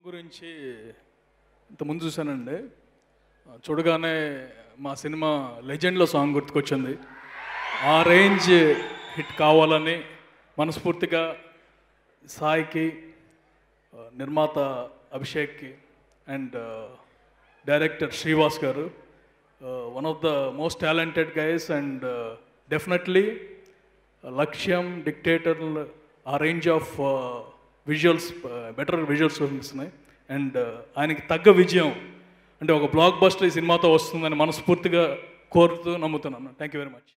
గురించి ఇంతకుముందు చూశానండి చూడగానే మా సినిమా లెజెండ్లో సాంగ్ గుర్తుకొచ్చింది ఆ రేంజ్ హిట్ కావాలని మనస్ఫూర్తిగా సాయికి ఆ, నిర్మాత అభిషేక్కి అండ్ డైరెక్టర్ శ్రీవాస్ గారు one of the most talented guys and definitely Lakshyam Dictator ఆ range of visuals better visuals చూపిస్తున్నాయి అండ్ ఆయనకి తగ్గ విజయం అంటే ఒక బ్లాక్ బస్టర్ ఈ సినిమాతో వస్తుందని మనస్ఫూర్తిగా కోరుతూ నమ్ముతున్నాను థ్యాంక్ యూ వెరీ మచ్